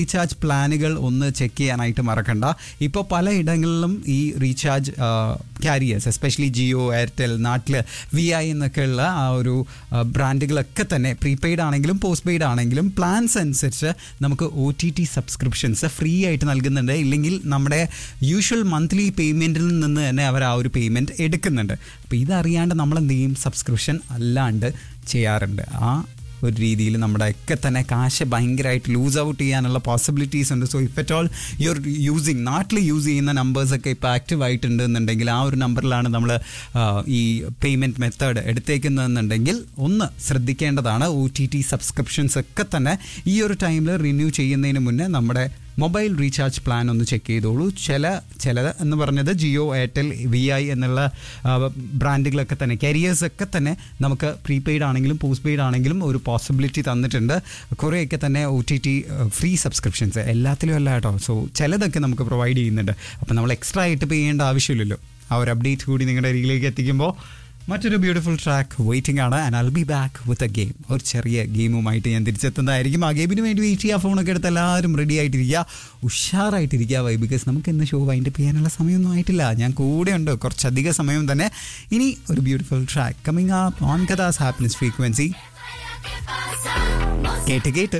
recharge പ്ലാനുകൾ ഒന്ന് check ചെയ്യാനായിട്ട് മറക്കണ്ട ഇപ്പോൾ പലയിടങ്ങളിലും ഈ recharge carriers especially Jio Airtel നാട്ടിൽ വി ഐ എന്നൊക്കെയുള്ള ആ ഒരു ആ, ബ്രാൻഡുകളൊക്കെ തന്നെ പ്രീപെയ്ഡ് ആണെങ്കിലും പോസ്റ്റ് പെയ്ഡ് ആണെങ്കിലും പ്ലാൻസ് അനുസരിച്ച് നമുക്ക് O T T subscriptions free ആയിട്ട് നൽകുന്നുണ്ട് ഇല്ലെങ്കിൽ നമ്മുടെ യൂഷ്വൽ മന്ത്ലി പേയ്മെൻറ്റിൽ നിന്ന് തന്നെ അവർ ആ ഒരു പേയ്മെൻറ്റ് എടുക്കുന്നുണ്ട് അപ്പോൾ ഇതറിയാണ്ട് നമ്മൾ എന്ത് ചെയ്യും സബ്സ്ക്രിപ്ഷൻ അല്ലാണ്ട് ചെയ്യാറുണ്ട് ആ ഒരു രീതിയിൽ നമ്മുടെ ഒക്കെ തന്നെ കാശ് ഭയങ്കരമായിട്ട് ലൂസ് ഔട്ട് ചെയ്യാനുള്ള പോസിബിലിറ്റീസ് ഉണ്ട് so if at all your using നാട്ടിൽ യൂസ് ചെയ്യുന്ന നമ്പേഴ്സൊക്കെ ഇപ്പോൾ ആക്റ്റീവ് ആയിട്ടുണ്ട് എന്നുണ്ടെങ്കിൽ ആ ഒരു നമ്പറിലാണ് നമ്മൾ ഈ പേയ്മെൻറ്റ് മെത്തേഡ് എടുത്തേക്കുന്നതെന്നുണ്ടെങ്കിൽ ഒന്ന് ശ്രദ്ധിക്കേണ്ടതാണ് ഒ ടി ടി സബ്സ്ക്രിപ്ഷൻസ് ഒക്കെ തന്നെ ഈ ഒരു ടൈമിൽ റിന്യൂ ചെയ്യുന്നതിന് മുന്നേ നമ്മുടെ മൊബൈൽ റീചാർജ് പ്ലാൻ ഒന്ന് ചെക്ക് ചെയ്തോളൂ ചില ചില എന്ന് പറഞ്ഞത് ജിയോ എയർടെൽ വി ഐ എന്നുള്ള ആ, ബ്രാൻഡുകളൊക്കെ തന്നെ കരിയേഴ്സ് ഒക്കെ തന്നെ നമുക്ക് പ്രീപെയ്ഡ് ആണെങ്കിലും പോസ്റ്റ് പെയ്ഡ് ആണെങ്കിലും ഒരു പോസിബിലിറ്റി തന്നിട്ടുണ്ട് കുറേയൊക്കെ തന്നെ O T T free subscriptions എല്ലാത്തിലും അല്ല കേട്ടോ സോ ചിലതൊക്കെ നമുക്ക് പ്രൊവൈഡ് ചെയ്യുന്നുണ്ട് അപ്പോൾ നമ്മൾ എക്സ്ട്രാ ആയിട്ട് പേ ചെയ്യേണ്ട ആവശ്യമില്ലല്ലോ ആ ഒരു അപ്ഡേറ്റ് കൂടി നിങ്ങളുടെ അരികിലേക്ക് എത്തിക്കുമ്പോൾ മറ്റൊരു ബ്യൂട്ടിഫുൾ ട്രാക്ക് വെയിറ്റിംഗ് ആണ് and I'll be back with a game ഒരു ചെറിയ ഗെയിമുമായിട്ട് ഞാൻ തിരിച്ചെത്തുന്നതായിരിക്കും ആ ഗെയിമിന് വേണ്ടി വെയിറ്റ് ചെയ്യുക ഫോണൊക്കെ എടുത്ത് എല്ലാവരും റെഡി ആയിട്ടിരിക്കുക ഉഷാറായിട്ടിരിക്കുക വൈ ബിക്കോസ് നമുക്ക് ഇന്ന് ഷോ വൈൻഡപ്പ് ചെയ്യാനുള്ള സമയമൊന്നും ആയിട്ടില്ല ഞാൻ കൂടെ ഉണ്ട് കുറച്ചധിക സമയം തന്നെ ഇനി ഒരു beautiful track coming up on Kathas happiness frequency കേട്ട് കേട്ട്